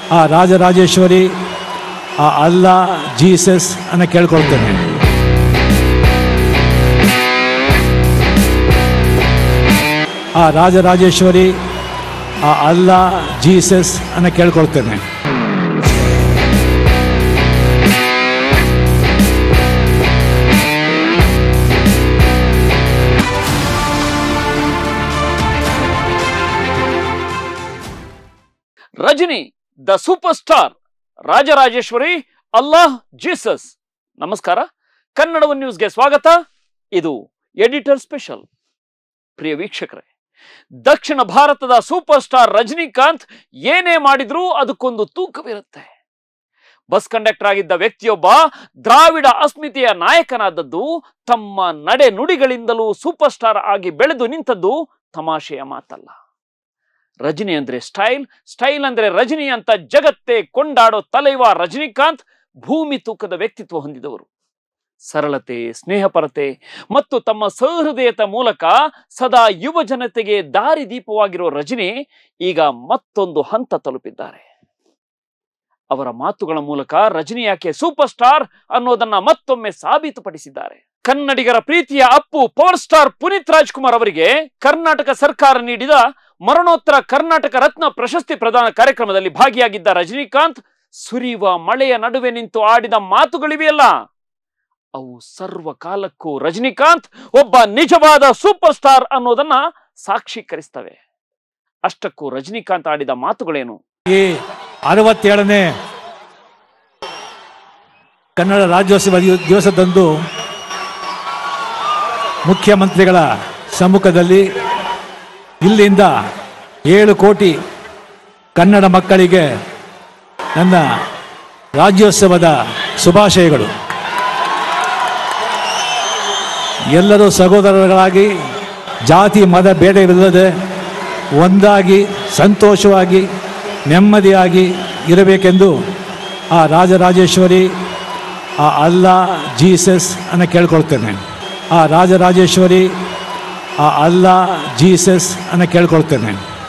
ಆ ರಾಜರಾಜೇಶ್ವರಿ ಆ ಅಲ್ಲಾ ಜೀಸಸ್ ಅನ್ನ ಕೇಳ್ಕೊಳ್ತೇನೆ ಆ ರಾಜರಾಜೇಶ್ವರಿ ಆ ಅಲ್ಲಾ ಜೀಸಸ್ ಅನ್ನ ಕೇಳ್ಕೊಳ್ತೇನೆ Rajini the super star Rajarajeshwari Allah Jesus ನಮಸ್ಕಾರ ಕನ್ನಡ ನ್ಯೂಸ್ಗೆ ಸ್ವಾಗತ ಇದು ಎಡಿಟರ್ ಸ್ಪೆಷಲ್ ಪ್ರಿಯ ವೀಕ್ಷಕರೇ ದಕ್ಷಿಣ ಭಾರತದ ಸೂಪರ್ ಸ್ಟಾರ್ ರಜನಿಕಾಂತ್ ಏನೇ ಮಾಡಿದ್ರೂ ಅದಕ್ಕೊಂದು ತೂಕವಿರುತ್ತೆ ಬಸ್ ಕಂಡಕ್ಟರ್ ಆಗಿದ್ದ ವ್ಯಕ್ತಿಯೊಬ್ಬ ದ್ರಾವಿಡ ಅಸ್ಮಿತೆಯ ನಾಯಕನಾದದ್ದು ತಮ್ಮ ನಡೆ ನುಡಿಗಳಿಂದಲೂ ಸೂಪರ್ ಸ್ಟಾರ್ ಆಗಿ ಬೆಳೆದು ನಿಂತದ್ದು ತಮಾಷೆಯ ಮಾತಲ್ಲ ರಜನಿ ಅಂದ್ರೆ ಸ್ಟೈಲ್ ಸ್ಟೈಲ್ ಅಂದ್ರೆ ರಜನಿ ಅಂತ ಜಗತ್ತೇ ಕೊಂಡಾಡೋ ತಲೈವ ರಜನಿಕಾಂತ್ ಭೂಮಿ ತೂಕದ ವ್ಯಕ್ತಿತ್ವ ಹೊಂದಿದವರು ಸರಳತೆ ಸ್ನೇಹಪರತೆ ಮತ್ತು ತಮ್ಮ ಸಹೃದಯತ ಮೂಲಕ ಸದಾ ಯುವ ಜನತೆಗೆ ದಾರಿದೀಪವಾಗಿರೋ ರಜನಿ ಈಗ ಮತ್ತೊಂದು ಹಂತ ತಲುಪಿದ್ದಾರೆ ಅವರ ಮಾತುಗಳ ಮೂಲಕ ರಜನಿ ಯಾಕೆ ಸೂಪರ್ ಸ್ಟಾರ್ ಅನ್ನೋದನ್ನ ಮತ್ತೊಮ್ಮೆ ಸಾಬೀತುಪಡಿಸಿದ್ದಾರೆ ಕನ್ನಡಿಗರ ಪ್ರೀತಿಯ ಅಪ್ಪು ಪವರ್ ಸ್ಟಾರ್ ಪುನೀತ್ ರಾಜ್ಕುಮಾರ್ ಅವರಿಗೆ ಕರ್ನಾಟಕ ಸರ್ಕಾರ ನೀಡಿದ ಮರಣೋತ್ತರ ಕರ್ನಾಟಕ ರತ್ನ ಪ್ರಶಸ್ತಿ ಪ್ರದಾನ ಕಾರ್ಯಕ್ರಮದಲ್ಲಿ ಭಾಗಿಯಾಗಿದ್ದ ರಜನಿಕಾಂತ್ ಸುರಿಯುವ ಮಳೆಯ ನಡುವೆ ನಿಂತು ಆಡಿದ ಮಾತುಗಳಿವೆಯಲ್ಲ ಅವು ಸರ್ವ ಕಾಲಕ್ಕೂ ರಜನಿಕಾಂತ್ ಒಬ್ಬ ನಿಜವಾದ ಸೂಪರ್ ಸ್ಟಾರ್ ಅನ್ನೋದನ್ನ ಸಾಕ್ಷೀಕರಿಸ್ತವೆ ಅಷ್ಟಕ್ಕೂ ರಜನಿಕಾಂತ್ ಆಡಿದ ಮಾತುಗಳೇನು ಈ ಅರವತ್ತೇಳನೇ ಕನ್ನಡ ರಾಜ್ಯೋತ್ಸವ ದಿವ- ದಿವಸದಂದು ಮುಖ್ಯಮಂತ್ರಿಗಳ ಸಮ್ಮುಖದಲ್ಲಿ ಇಲ್ಲಿಂದ ಏಳು ಕೋಟಿ ಕನ್ನಡ ಮಕ್ಕಳಿಗೆ ನನ್ನ ರಾಜ್ಯೋತ್ಸವದ ಶುಭಾಶಯಗಳು ಎಲ್ಲರೂ ಸಹೋದರರಾಗಿ ಜಾತಿ ಮತ ಭೇದವಿಲ್ಲದೆ ಒಂದಾಗಿ ಸಂತೋಷವಾಗಿ ನೆಮ್ಮದಿಯಾಗಿ ಇರಬೇಕೆಂದು ಆ ರಾಜರಾಜೇಶ್ವರಿ ಆ ಅಲ್ಲಾ ಜೀಸಸ್ ಅನ್ನ ಕೇಳ್ಕೊಳ್ತೇನೆ ಆ ರಾಜರಾಜೇಶ್ವರಿ ಆ ಅಲ್ಲಾ ಜೀಸಸ್ ಅನ್ನ ಕೇಳ್ಕೊಳ್ತೇನೆ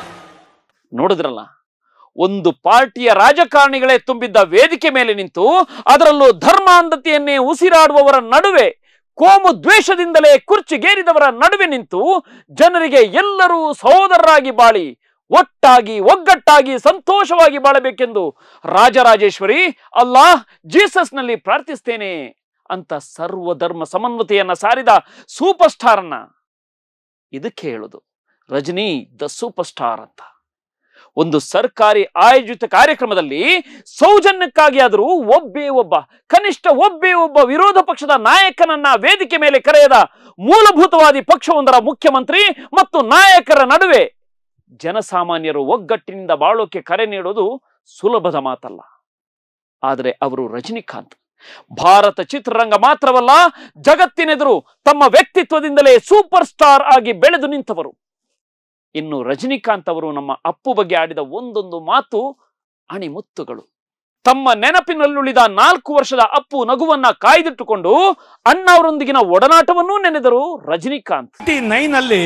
ನೋಡಿದ್ರಲ್ಲ ಒಂದು ಪಾರ್ಟಿಯ ರಾಜಕಾರಣಿಗಳೇ ತುಂಬಿದ್ದ ವೇದಿಕೆ ಮೇಲೆ ನಿಂತು ಅದರಲ್ಲೂ ಧರ್ಮಾಂಧತೆಯನ್ನೇ ಉಸಿರಾಡುವವರ ನಡುವೆ ಕೋಮು ದ್ವೇಷದಿಂದಲೇ ಕುರ್ಚಿಗೇರಿದವರ ನಡುವೆ ನಿಂತು ಜನರಿಗೆ ಎಲ್ಲರೂ ಸಹೋದರರಾಗಿ ಬಾಳಿ ಒಟ್ಟಾಗಿ ಒಗ್ಗಟ್ಟಾಗಿ ಸಂತೋಷವಾಗಿ ಬಾಳಬೇಕೆಂದು ರಾಜರಾಜೇಶ್ವರಿ ಅಲ್ಲಾಹ್ ಜೀಸಸ್ನಲ್ಲಿ ಪ್ರಾರ್ಥಿಸ್ತೇನೆ ಅಂತ ಸರ್ವಧರ್ಮ ಸಮನ್ವತೆಯನ್ನ ಸಾರಿದ ಸೂಪರ್ ಸ್ಟಾರ್ ಅನ್ನ ಇದಕ್ಕೆ ಹೇಳುದು ರಜನಿ ದ ಸೂಪರ್ ಸ್ಟಾರ್ ಅಂತ ಒಂದು ಸರ್ಕಾರಿ ಆಯೋಜಿತ ಕಾರ್ಯಕ್ರಮದಲ್ಲಿ ಸೌಜನ್ಯಕ್ಕಾಗಿ ಆದರೂ ಒಬ್ಬೇ ಒಬ್ಬ ಕನಿಷ್ಠ ಒಬ್ಬೇ ಒಬ್ಬ ವಿರೋಧ ಪಕ್ಷದ ನಾಯಕನನ್ನ ವೇದಿಕೆ ಮೇಲೆ ಕರೆಯದ ಮೂಲಭೂತವಾದಿ ಪಕ್ಷವೊಂದರ ಮುಖ್ಯಮಂತ್ರಿ ಮತ್ತು ನಾಯಕರ ನಡುವೆ ಜನಸಾಮಾನ್ಯರು ಒಗ್ಗಟ್ಟಿನಿಂದ ಬಾಳೋಕೆ ಕರೆ ನೀಡೋದು ಸುಲಭದ ಮಾತಲ್ಲ ಆದರೆ ಅವರು ರಜನಿಕಾಂತ್ ಭಾರತ ಚಿತ್ರರಂಗ ಮಾತ್ರವಲ್ಲ ಜಗತ್ತಿನೆದುರು ತಮ್ಮ ವ್ಯಕ್ತಿತ್ವದಿಂದಲೇ ಸೂಪರ್ ಸ್ಟಾರ್ ಆಗಿ ಬೆಳೆದು ನಿಂತವರು ಇನ್ನು ರಜನಿಕಾಂತ್ ಅವರು ನಮ್ಮ ಅಪ್ಪು ಬಗ್ಗೆ ಆಡಿದ ಒಂದೊಂದು ಮಾತು ಅಣಿಮುತ್ತುಗಳು ತಮ್ಮ ನೆನಪಿನಲ್ಲುಳಿದ ನಾಲ್ಕು ವರ್ಷದ ಅಪ್ಪು ನಗುವನ್ನ ಕಾಯ್ದಿಟ್ಟುಕೊಂಡು ಅಣ್ಣ ಅವರೊಂದಿಗಿನ ಒಡನಾಟವನ್ನೂ ನೆನೆದರು ರಜನಿಕಾಂತ್ ನೈನಲ್ಲಿ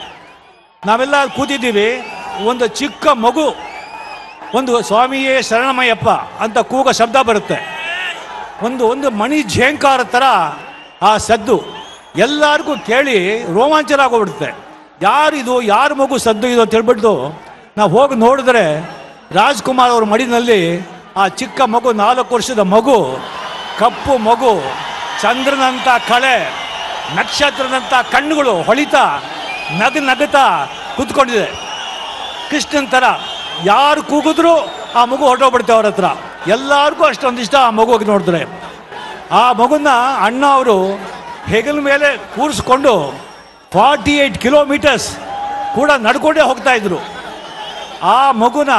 ನಾವೆಲ್ಲ ಕೂತಿದ್ದೀವಿ ಒಂದು ಚಿಕ್ಕ ಮಗು ಒಂದು ಸ್ವಾಮಿಯೇ ಶರಣಮಯ್ಯಪ್ಪ ಅಂತ ಕೂಗ ಶಬ್ದ ಬರುತ್ತೆ ಒಂದು ಒಂದು ಮಣಿ ಝೇಂಕಾರ ಥರ ಆ ಸದ್ದು ಎಲ್ಲರಿಗೂ ಕೇಳಿ ರೋಮಾಂಚನ ಆಗೋಗ್ಬಿಡುತ್ತೆ ಯಾರಿದು ಯಾರ ಮಗು ಸದ್ದು ಇದು ಅಂತ ಹೇಳ್ಬಿಟ್ಟು ನಾವು ಹೋಗಿ ನೋಡಿದ್ರೆ ರಾಜ್ಕುಮಾರ್ ಅವ್ರ ಮಡಿನಲ್ಲಿ ಆ ಚಿಕ್ಕ ಮಗು ನಾಲ್ಕು ವರ್ಷದ ಮಗು ಕಪ್ಪು ಮಗು ಚಂದ್ರನಂತ ಕಳೆ ನಕ್ಷತ್ರದಂಥ ಕಣ್ಣುಗಳು ಹೊಳಿತಾ ನಗ ನಗುತ್ತಾ ಕೂತ್ಕೊಂಡಿದೆ ಕೃಷ್ಣನ್ ಥರ ಯಾರು ಕೂಗಿದ್ರು ಆ ಮಗು ಹೊರಟೋಗ್ಬಿಡುತ್ತೆ ಅವ್ರ ಹತ್ರ ಎಲ್ಲರಿಗೂ ಅಷ್ಟೊಂದು ಇಷ್ಟ ಆ ಮಗುಗೆ ನೋಡಿದ್ರೆ ಆ ಮಗುನ ಅಣ್ಣ ಅವರು ಹೆಗಲ ಮೇಲೆ ಕೂರಿಸ್ಕೊಂಡು ಫಾರ್ಟಿ ಏಯ್ಟ್ ಕಿಲೋಮೀಟರ್ಸ್ ಕೂಡ ನಡ್ಕೊಂಡೇ ಹೋಗ್ತಾ ಇದ್ರು ಆ ಮಗುನ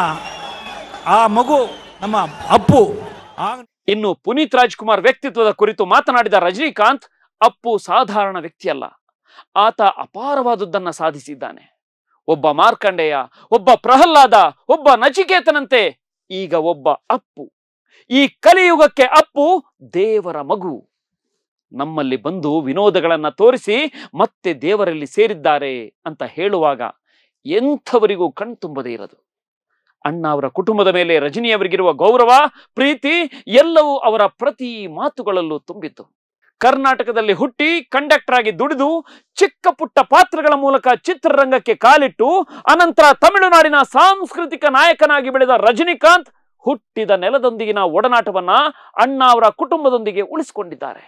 ಆ ಮಗು ನಮ್ಮ ಅಪ್ಪು ಆ ಇನ್ನು ಪುನೀತ್ ರಾಜ್ಕುಮಾರ್ ವ್ಯಕ್ತಿತ್ವದ ಕುರಿತು ಮಾತನಾಡಿದ ರಜನಿಕಾಂತ್ ಅಪ್ಪು ಸಾಧಾರಣ ವ್ಯಕ್ತಿಯಲ್ಲ ಆತ ಅಪಾರವಾದುದನ್ನ ಸಾಧಿಸಿದ್ದಾನೆ ಒಬ್ಬ ಮಾರ್ಕಂಡೇಯ ಒಬ್ಬ ಪ್ರಹ್ಲಾದ ಒಬ್ಬ ನಚಿಕೇತನಂತೆ ಈಗ ಒಬ್ಬ ಅಪ್ಪು ಈ ಕಲಿಯುಗಕ್ಕೆ ಅಪ್ಪು ದೇವರ ಮಗು ನಮ್ಮಲ್ಲಿ ಬಂದು ವಿನೋದಗಳನ್ನ ತೋರಿಸಿ ಮತ್ತೆ ದೇವರಲ್ಲಿ ಸೇರಿದ್ದಾರೆ ಅಂತ ಹೇಳುವಾಗ ಎಂಥವರಿಗೂ ಕಣ್ತುಂಬದೇ ಇರದು ಅಣ್ಣ ಅವರ ಕುಟುಂಬದ ಮೇಲೆ ರಜನಿಯವರಿಗಿರುವ ಗೌರವ ಪ್ರೀತಿ ಎಲ್ಲವೂ ಅವರ ಪ್ರತಿ ಮಾತುಗಳಲ್ಲೂ ತುಂಬಿತ್ತು ಕರ್ನಾಟಕದಲ್ಲಿ ಹುಟ್ಟಿ ಕಂಡಕ್ಟರ್ ಆಗಿ ದುಡಿದು ಚಿಕ್ಕ ಪುಟ್ಟ ಪಾತ್ರಗಳ ಮೂಲಕ ಚಿತ್ರರಂಗಕ್ಕೆ ಕಾಲಿಟ್ಟು ಅನಂತರ ತಮಿಳುನಾಡಿನ ಸಾಂಸ್ಕೃತಿಕ ನಾಯಕನಾಗಿ ಬೆಳೆದ ರಜನಿಕಾಂತ್ ಹುಟ್ಟಿದ ನೆಲದೊಂದಿಗಿನ ಒಡನಾಟವನ್ನ ಅಣ್ಣ ಅವರ ಕುಟುಂಬದೊಂದಿಗೆ ಉಳಿಸಿಕೊಂಡಿದ್ದಾರೆ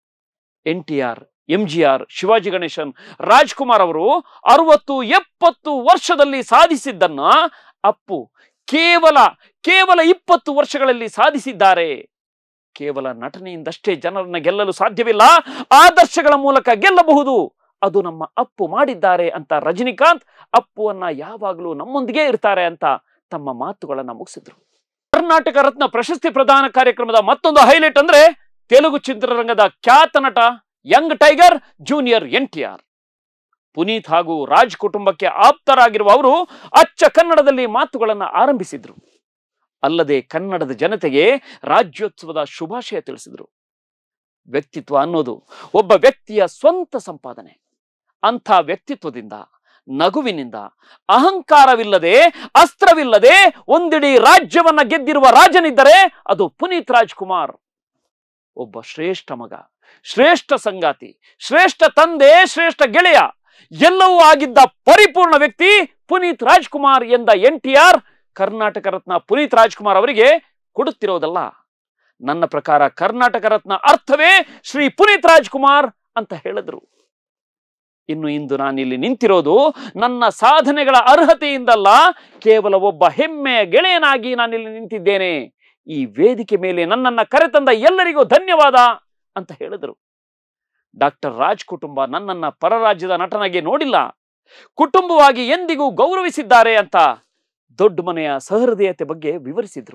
N T R M G R Sivaji Ganesan Rajkumar ಅವರು ಅರವತ್ತು ಎಪ್ಪತ್ತು ವರ್ಷದಲ್ಲಿ ಸಾಧಿಸಿದ್ದನ್ನ ಅಪ್ಪು ಕೇವಲ ಕೇವಲ ಇಪ್ಪತ್ತು ವರ್ಷಗಳಲ್ಲಿ ಸಾಧಿಸಿದ್ದಾರೆ ಕೇವಲ ನಟನೆಯಿಂದಷ್ಟೇ ಜನರನ್ನ ಗೆಲ್ಲಲು ಸಾಧ್ಯವಿಲ್ಲ ಆದರ್ಶಗಳ ಮೂಲಕ ಗೆಲ್ಲಬಹುದು ಅದು ನಮ್ಮ ಅಪ್ಪು ಮಾಡಿದ್ದಾರೆ ಅಂತ ರಜನಿಕಾಂತ್ ಅಪ್ಪುವನ್ನ ಯಾವಾಗಲೂ ನಮ್ಮೊಂದಿಗೆ ಇರ್ತಾರೆ ಅಂತ ತಮ್ಮ ಮಾತುಗಳನ್ನ ಮುಗಿಸಿದ್ರು ಕರ್ನಾಟಕ ರತ್ನ ಪ್ರಶಸ್ತಿ ಪ್ರದಾನ ಕಾರ್ಯಕ್ರಮದ ಮತ್ತೊಂದು ಹೈಲೈಟ್ ಅಂದ್ರೆ ತೆಲುಗು ಚಿತ್ರರಂಗದ ಖ್ಯಾತ ನಟ young tiger junior N T R Puneeth ಹಾಗೂ ರಾಜ್ ಕುಟುಂಬಕ್ಕೆ ಆಪ್ತರಾಗಿರುವ ಅವರು ಅಚ್ಚ ಕನ್ನಡದಲ್ಲಿ ಮಾತುಗಳನ್ನ ಆರಂಭಿಸಿದ್ರು ಅಲ್ಲದೆ ಕನ್ನಡದ ಜನತೆಗೆ ರಾಜ್ಯೋತ್ಸವದ ಶುಭಾಶಯ ತಿಳಿಸಿದ್ರು ವ್ಯಕ್ತಿತ್ವ ಅನ್ನೋದು ಒಬ್ಬ ವ್ಯಕ್ತಿಯ ಸ್ವಂತ ಸಂಪಾದನೆ ಅಂಥ ವ್ಯಕ್ತಿತ್ವದಿಂದ ನಗುವಿನಿಂದ ಅಹಂಕಾರವಿಲ್ಲದೆ ಅಸ್ತ್ರವಿಲ್ಲದೆ ಒಂದಿಡೀ ರಾಜ್ಯವನ್ನ ಗೆದ್ದಿರುವ ರಾಜನಿದ್ದರೆ ಅದು ಪುನೀತ್ ರಾಜ್ಕುಮಾರ್ ಒಬ್ಬ ಶ್ರೇಷ್ಠ ಮಗ ಶ್ರೇಷ್ಠ ಸಂಗಾತಿ ಶ್ರೇಷ್ಠ ತಂದೆ ಶ್ರೇಷ್ಠ ಗೆಳೆಯ ಎಲ್ಲವೂ ಆಗಿದ್ದ ಪರಿಪೂರ್ಣ ವ್ಯಕ್ತಿ ಪುನೀತ್ ರಾಜ್ಕುಮಾರ್ ಎಂದ N T R Karnataka Ratna Puneeth Rajkumar ಅವರಿಗೆ ಕೊಡುತ್ತಿರೋದಲ್ಲ ನನ್ನ ಪ್ರಕಾರ ಕರ್ನಾಟಕ ರತ್ನ ಅರ್ಥವೇ ಶ್ರೀ ಪುನೀತ್ ರಾಜ್ಕುಮಾರ್ ಅಂತ ಹೇಳಿದ್ರು ಇನ್ನು ಇಂದು ನಾನಿಲ್ಲಿ ನಿಂತಿರೋದು ನನ್ನ ಸಾಧನೆಗಳ ಅರ್ಹತೆಯಿಂದಲ್ಲ ಕೇವಲ ಒಬ್ಬ ಹೆಮ್ಮೆಯ ಗೆಳೆಯನಾಗಿ ನಾನಿಲ್ಲಿ ನಿಂತಿದ್ದೇನೆ ಈ ವೇದಿಕೆ ಮೇಲೆ ನನ್ನನ್ನ ಕರೆತಂದ ಎಲ್ಲರಿಗೂ ಧನ್ಯವಾದ ಅಂತ ಹೇಳಿದರು ಡಾಕ್ಟರ್ ರಾಜ್ ಕುಟುಂಬ ನನ್ನನ್ನ ಪರರಾಜ್ಯದ ನಟನಾಗಿ ನೋಡಿಲ್ಲ ಕುಟುಂಬವಾಗಿ ಎಂದಿಗೂ ಗೌರವಿಸಿದ್ದಾರೆ ಅಂತ ದೊಡ್ಡ ಮನೆಯ ಸಹೃದಯತೆ ಬಗ್ಗೆ ವಿವರಿಸಿದ್ರು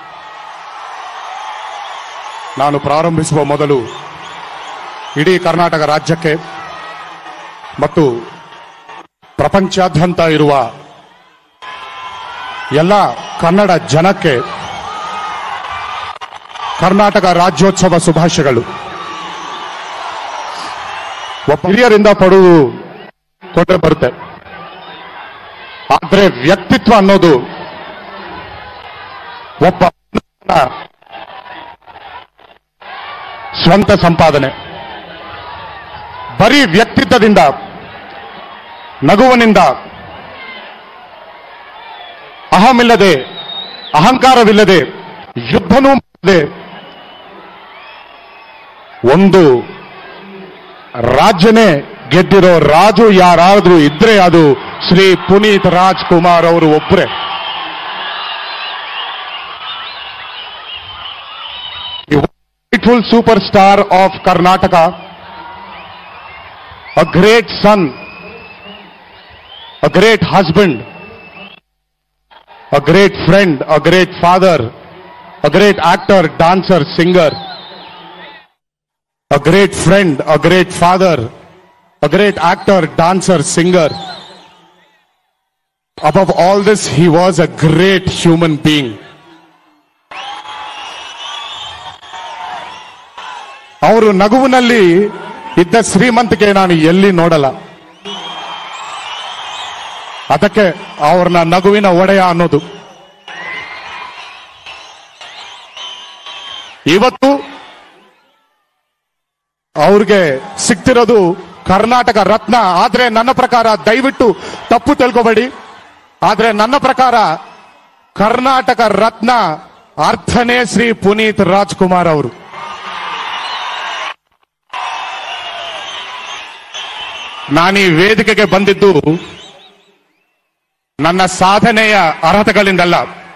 ನಾನು ಪ್ರಾರಂಭಿಸುವ ಮೊದಲು ಇಡೀ ಕರ್ನಾಟಕ ರಾಜ್ಯಕ್ಕೆ ಮತ್ತು ಪ್ರಪಂಚಾದ್ಯಂತ ಇರುವ ಎಲ್ಲ ಕನ್ನಡ ಜನಕ್ಕೆ ಕರ್ನಾಟಕ ರಾಜ್ಯೋತ್ಸವ ಶುಭಾಶಯಗಳು ಒಬ್ಬ ಹಿರಿಯರಿಂದ ಪಡುವುದು ಕೊಟ್ಟರೆ ಬರುತ್ತೆ ಆದ್ರೆ ವ್ಯಕ್ತಿತ್ವ ಅನ್ನೋದು ಒಬ್ಬ ಸ್ವಂತ ಸಂಪಾದನೆ ಬರೀ ವ್ಯಕ್ತಿತ್ವದಿಂದ ನಗುವನಿಂದ ಅಹಮಿಲ್ಲದೆ ಅಹಂಕಾರವಿಲ್ಲದೆ ಯುದ್ಧನೂ ಮಾಡದೆ ಒಂದು ರಾಜ್ಯನೇ ಗೆದ್ದಿರೋ ರಾಜು ಯಾರಾದ್ರೂ ಇದ್ರೆ ಅದು ಶ್ರೀ ಪುನೀತ್ ರಾಜ್ಕುಮಾರ್ ಅವರು ಒಬ್ಬರೇ beautiful superstar of Karnataka, a great son, a great husband, a great friend, a great father, a great actor, dancer, singer, a great friend, a great father, a great actor, dancer, singer. Above all this, he was a great human being. ಅವರು ನಗುವಿನಲ್ಲಿ ಇದ್ದ ಶ್ರೀಮಂತಿಕೆ ನಾನು ಎಲ್ಲಿ ನೋಡಲ್ಲ ಅದಕ್ಕೆ ಅವ್ರನ್ನ ನಗುವಿನ ಒಡೆಯ ಅನ್ನೋದು ಇವತ್ತು ಅವ್ರಿಗೆ ಸಿಗ್ತಿರೋದು ಕರ್ನಾಟಕ ರತ್ನ ಆದ್ರೆ ನನ್ನ ಪ್ರಕಾರ ದಯವಿಟ್ಟು ತಪ್ಪು ತಿಳ್ಕೊಬೇಡಿ ಆದ್ರೆ ನನ್ನ ಪ್ರಕಾರ ಕರ್ನಾಟಕ ರತ್ನ ಅರ್ಥನೇ ಶ್ರೀ ಪುನೀತ್ ರಾಜ್ಕುಮಾರ್ ಅವರು ನಾನೀ ವೇದಿಕೆಗೆ ಬಂದಿದ್ದು ನನ್ನ ಸಾಧನೆಯ ಅರ್ಹತೆಗಳಿಂದಲ್ಲ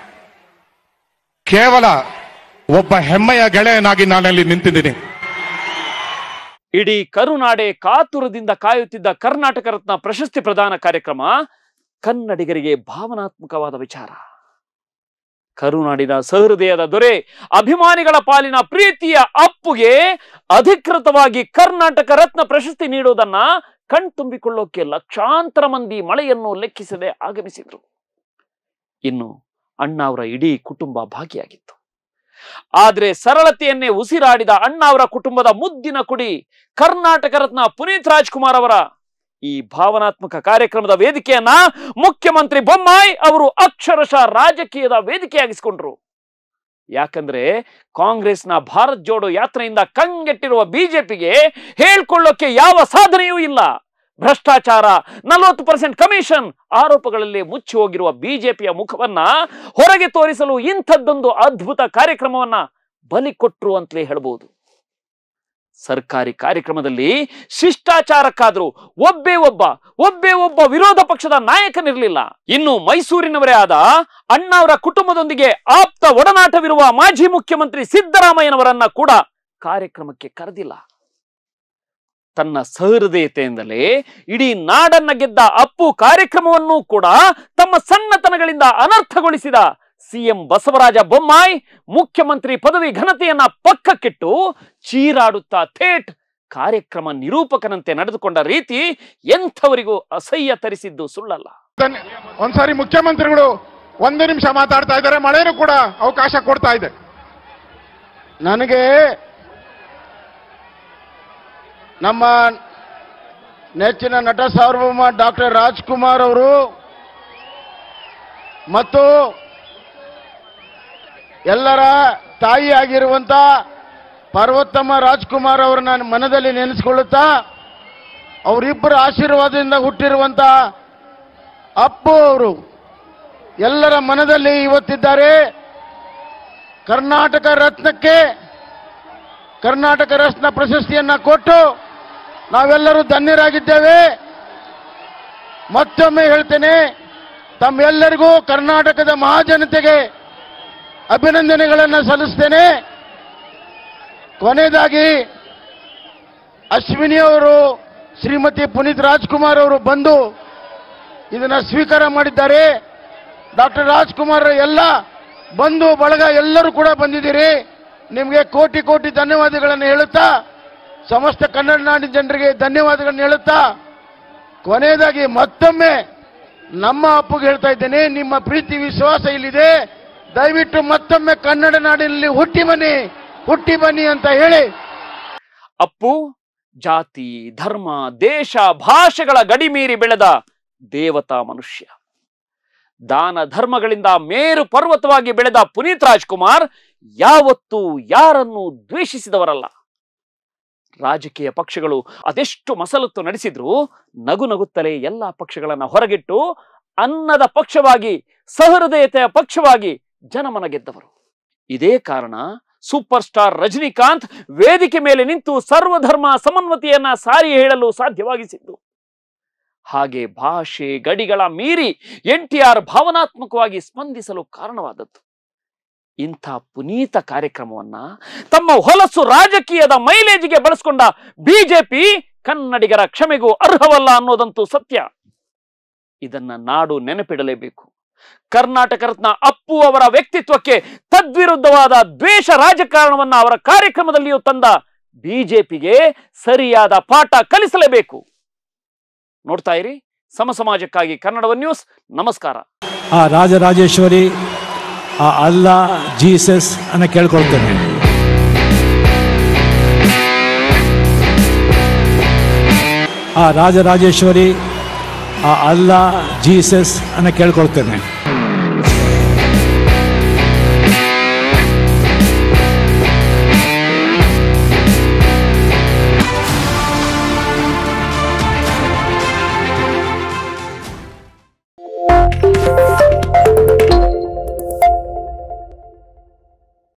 ಕೇವಲ ಒಬ್ಬ ಹೆಮ್ಮೆಯ ಗೆಳೆಯನಾಗಿ ನಾನಲ್ಲಿ ನಿಂತಿದ್ದೀನಿ ಇಡೀ ಕರುನಾಡೆ ಕಾತುರದಿಂದ ಕಾಯುತ್ತಿದ್ದ ಕರ್ನಾಟಕ ರತ್ನ ಪ್ರಶಸ್ತಿ ಪ್ರದಾನ ಕಾರ್ಯಕ್ರಮ ಕನ್ನಡಿಗರಿಗೆ ಭಾವನಾತ್ಮಕವಾದ ವಿಚಾರ ಕರುನಾಡಿನ ಸಹೃದಯದ ದೊರೆ ಅಭಿಮಾನಿಗಳ ಪಾಲಿನ ಪ್ರೀತಿಯ ಅಪ್ಪುಗೆ ಅಧಿಕೃತವಾಗಿ ಕರ್ನಾಟಕ ರತ್ನ ಪ್ರಶಸ್ತಿ ನೀಡುವುದನ್ನ ಕಣ್ತುಂಬಿಕೊಳ್ಳೋಕೆ ಲಕ್ಷಾಂತರ ಮಂದಿ ಮಳೆಯನ್ನು ಲೆಕ್ಕಿಸದೆ ಆಗಮಿಸಿದ್ರು ಇನ್ನು ಅಣ್ಣ ಅವರ ಇಡೀ ಕುಟುಂಬ ಭಾಗಿಯಾಗಿತ್ತು ಆದ್ರೆ ಸರಳತೆಯನ್ನೇ ಉಸಿರಾಡಿದ ಅಣ್ಣ ಅವರ ಕುಟುಂಬದ ಮುದ್ದಿನ ಕುಡಿ ಕರ್ನಾಟಕ ರತ್ನ ಪುನೀತ್ ರಾಜ್ಕುಮಾರ್ ಅವರ ಈ ಭಾವನಾತ್ಮಕ ಕಾರ್ಯಕ್ರಮದ ವೇದಿಕೆಯನ್ನ ಮುಖ್ಯಮಂತ್ರಿ ಬೊಮ್ಮಾಯಿ ಅವರು ಅಕ್ಷರಶಃ ರಾಜಕೀಯದ ವೇದಿಕೆಯಾಗಿಸಿಕೊಂಡ್ರು ಯಾಕಂದ್ರೆ ಕಾಂಗ್ರೆಸ್ನ ಭಾರತ್ ಜೋಡೋ ಯಾತ್ರೆಯಿಂದ ಕಂಗೆಟ್ಟಿರುವ ಬಿಜೆಪಿಗೆ ಹೇಳ್ಕೊಳ್ಳೋಕೆ ಯಾವ ಸಾಧನೆಯೂ ಇಲ್ಲ ಭ್ರಷ್ಟಾಚಾರ ನಲವತ್ತು ಪರ್ಸೆಂಟ್ ಕಮಿಷನ್ ಆರೋಪಗಳಲ್ಲಿ ಮುಚ್ಚಿ ಹೋಗಿರುವ ಬಿಜೆಪಿಯ ಮುಖವನ್ನ ಹೊರಗೆ ತೋರಿಸಲು ಇಂಥದ್ದೊಂದು ಅದ್ಭುತ ಕಾರ್ಯಕ್ರಮವನ್ನ ಬಲಿ ಕೊಟ್ರು ಅಂತಲೇ ಹೇಳ್ಬೋದು ಸರ್ಕಾರಿ ಕಾರ್ಯಕ್ರಮದಲ್ಲಿ ಶಿಷ್ಟಾಚಾರಕ್ಕಾದ್ರೂ ಒಬ್ಬೇ ಒಬ್ಬ ಒಬ್ಬೇ ಒಬ್ಬ ವಿರೋಧ ಪಕ್ಷದ ನಾಯಕನಿರಲಿಲ್ಲ ಇನ್ನು ಮೈಸೂರಿನವರೇ ಆದ ಅಣ್ಣವರ ಕುಟುಂಬದೊಂದಿಗೆ ಆಪ್ತ ಒಡನಾಟವಿರುವ ಮಾಜಿ ಮುಖ್ಯಮಂತ್ರಿ ಸಿದ್ದರಾಮಯ್ಯನವರನ್ನ ಕೂಡ ಕಾರ್ಯಕ್ರಮಕ್ಕೆ ಕರೆದಿಲ್ಲ ತನ್ನ ಸಹೃದಯತೆಯಿಂದಲೇ ಇಡೀ ನಾಡನ್ನ ಗೆದ್ದ ಅಪ್ಪು ಕಾರ್ಯಕ್ರಮವನ್ನೂ ಕೂಡ ತಮ್ಮ ಸಣ್ಣತನಗಳಿಂದ ಅನರ್ಥಗೊಳಿಸಿದ ಸಿಎಂ ಬಸವರಾಜ ಬೊಮ್ಮಾಯಿ ಮುಖ್ಯಮಂತ್ರಿ ಪದವಿ ಘನತೆಯನ್ನ ಪಕ್ಕಕ್ಕಿಟ್ಟು ಚೀರಾಡುತ್ತಾ ಥೇಟ್ ಕಾರ್ಯಕ್ರಮ ನಿರೂಪಕನಂತೆ ನಡೆದುಕೊಂಡ ರೀತಿ ಎಂಥವರಿಗೂ ಅಸಹ್ಯ ತರಿಸಿದ್ದು ಸುಳ್ಳಲ್ಲ ಧನ್ಯ- ಒಂದ್ಸಾರಿ ಮುಖ್ಯಮಂತ್ರಿಗಳು ಒಂದು ನಿಮಿಷ ಮಾತಾಡ್ತಾ ಇದ್ದಾರೆ ಮಳೆನೂ ಕೂಡ ಅವಕಾಶ ಕೊಡ್ತಾ ಇದೆ ನನಗೆ ನಮ್ಮ ನೆಚ್ಚಿನ ನಟ ಸಾರ್ವಭೌಮ ಡಾಕ್ಟರ್ ರಾಜ್ಕುಮಾರ್ ಅವರು ಮತ್ತು ಎಲ್ಲರ ತಾಯಿಯಾಗಿರುವಂತ ಪಾರ್ವತಮ್ಮ ರಾಜ್ಕುಮಾರ್ ಅವರನ್ನ ನಾನು ಮನದಲ್ಲಿ ನೆನೆಸ್ಕೊಳ್ಳುತ್ತಾ ಅವರಿಬ್ಬರ ಆಶೀರ್ವಾದದಿಂದ ಹುಟ್ಟಿರುವಂತ ಅಪ್ಪು ಅವರು ಎಲ್ಲರ ಮನದಲ್ಲಿ ಇವತ್ತಿದ್ದಾರೆ ಕರ್ನಾಟಕ ರತ್ನಕ್ಕೆ ಕರ್ನಾಟಕ ರತ್ನ ಪ್ರಶಸ್ತಿಯನ್ನ ಕೊಟ್ಟು ನಾವೆಲ್ಲರೂ ಧನ್ಯರಾಗಿದ್ದೇವೆ ಮತ್ತೊಮ್ಮೆ ಹೇಳ್ತೇನೆ ತಮ್ಮೆಲ್ಲರಿಗೂ ಕರ್ನಾಟಕದ ಮಹಾಜನತೆಗೆ ಅಭಿನಂದನೆಗಳನ್ನು ಸಲ್ಲಿಸ್ತೇನೆ ಕೊನೆಯದಾಗಿ ಅಶ್ವಿನಿ ಅವರು ಶ್ರೀಮತಿ ಪುನೀತ್ ರಾಜ್ಕುಮಾರ್ ಅವರು ಬಂದು ಇದನ್ನ ಸ್ವೀಕಾರ ಮಾಡಿದ್ದಾರೆ ಡಾಕ್ಟರ್ ರಾಜ್ಕುಮಾರ್ ಎಲ್ಲ ಬಂಧು ಬಳಗ ಎಲ್ಲರೂ ಕೂಡ ಬಂದಿದ್ದೀರಿ ನಿಮಗೆ ಕೋಟಿ ಕೋಟಿ ಧನ್ಯವಾದಗಳನ್ನು ಹೇಳುತ್ತಾ ಸಮಸ್ತ ಕನ್ನಡ ನಾಡಿನ ಜನರಿಗೆ ಧನ್ಯವಾದಗಳನ್ನು ಹೇಳುತ್ತಾ ಕೊನೆಯದಾಗಿ ಮತ್ತೊಮ್ಮೆ ನಮ್ಮ ಅಪ್ಪಗೆ ಹೇಳ್ತಾ ಇದ್ದೇನೆ ನಿಮ್ಮ ಪ್ರೀತಿ ವಿಶ್ವಾಸ ಇಲ್ಲಿದೆ ದಯವಿಟ್ಟು ಮತ್ತೊಮ್ಮೆ ಕನ್ನಡ ನಾಡಿನಲ್ಲಿ ಹುಟ್ಟಿ ಬನ್ನಿ ಹುಟ್ಟಿ ಬನ್ನಿ ಅಂತ ಹೇಳಿ ಅಪ್ಪು ಜಾತಿ ಧರ್ಮ ದೇಶ ಭಾಷೆಗಳ ಗಡಿ ಮೀರಿ ಬೆಳೆದ ದೇವತಾ ಮನುಷ್ಯ ದಾನ ಧರ್ಮಗಳಿಂದ ಮೇರು ಪರ್ವತವಾಗಿ ಬೆಳೆದ ಪುನೀತ್ ರಾಜ್ಕುಮಾರ್ ಯಾವತ್ತೂ ಯಾರನ್ನು ದ್ವೇಷಿಸಿದವರಲ್ಲ ರಾಜಕೀಯ ಪಕ್ಷಗಳು ಅದೆಷ್ಟು ಮಸಲತ್ತು ನಡೆಸಿದ್ರು ನಗು ನಗುತ್ತಲೇ ಎಲ್ಲಾ ಪಕ್ಷಗಳನ್ನ ಹೊರಗಿಟ್ಟು ಅನ್ನದ ಪಕ್ಷವಾಗಿ ಸಹೃದಯತೆಯ ಪಕ್ಷವಾಗಿ ಜನಮನ ಗೆದ್ದವರು ಇದೇ ಕಾರಣ ಸೂಪರ್ ಸ್ಟಾರ್ ರಜನಿಕಾಂತ್ ವೇದಿಕೆ ಮೇಲೆ ನಿಂತು ಸರ್ವಧರ್ಮ ಸಮನ್ವತೆಯನ್ನ ಸಾರಿ ಹೇಳಲು ಸಾಧ್ಯವಾಗಿಸಿದ್ದು ಹಾಗೆ ಭಾಷೆ ಗಡಿಗಳ ಮೀರಿ ಎನ್ ಟಿ ಆರ್ ಭಾವನಾತ್ಮಕವಾಗಿ ಸ್ಪಂದಿಸಲು ಕಾರಣವಾದದ್ದು ಇಂಥ ಪುನೀತ ಕಾರ್ಯಕ್ರಮವನ್ನ ತಮ್ಮ ಹೊಲಸು ರಾಜಕೀಯದ ಮೈಲೇಜಿಗೆ ಬಳಸಿಕೊಂಡ ಬಿಜೆಪಿ ಕನ್ನಡಿಗರ ಕ್ಷಮೆಗೂ ಅರ್ಹವಲ್ಲ ಅನ್ನೋದಂತೂ ಸತ್ಯ ಇದನ್ನ ನಾಡು ನೆನಪಿಡಲೇಬೇಕು ಕರ್ನಾಟಕ ರತ್ನ ಅಪ್ಪು ಅವರ ವ್ಯಕ್ತಿತ್ವಕ್ಕೆ ತದ್ವಿರುದ್ಧವಾದ ದ್ವೇಷ ರಾಜಕಾರಣವನ್ನ ಅವರ ಕಾರ್ಯಕ್ರಮದಲ್ಲಿಯೂ ತಂದ ಬಿಜೆಪಿಗೆ ಸರಿಯಾದ ಪಾಠ ಕಲಿಸಲೇಬೇಕು ನೋಡ್ತಾ ಇರಿ ಸಮ ಸಮಾಜಕ್ಕಾಗಿ ಕನ್ನಡವ ನ್ಯೂಸ್ ನಮಸ್ಕಾರ ಆ ರಾಜರಾಜೇಶ್ವರಿ ಆ ಅಲ್ಲ ಜೀಸಸ್ ಅನ್ನ ಕೇಳ್ಕೊಳ್ತೇನೆ ಆ ರಾಜರಾಜೇಶ್ವರಿ ಆ ಅಲ್ಲ ಜೀಸಸ್ ಅನ್ನ ಕೇಳ್ಕೊಳ್ತೇನೆ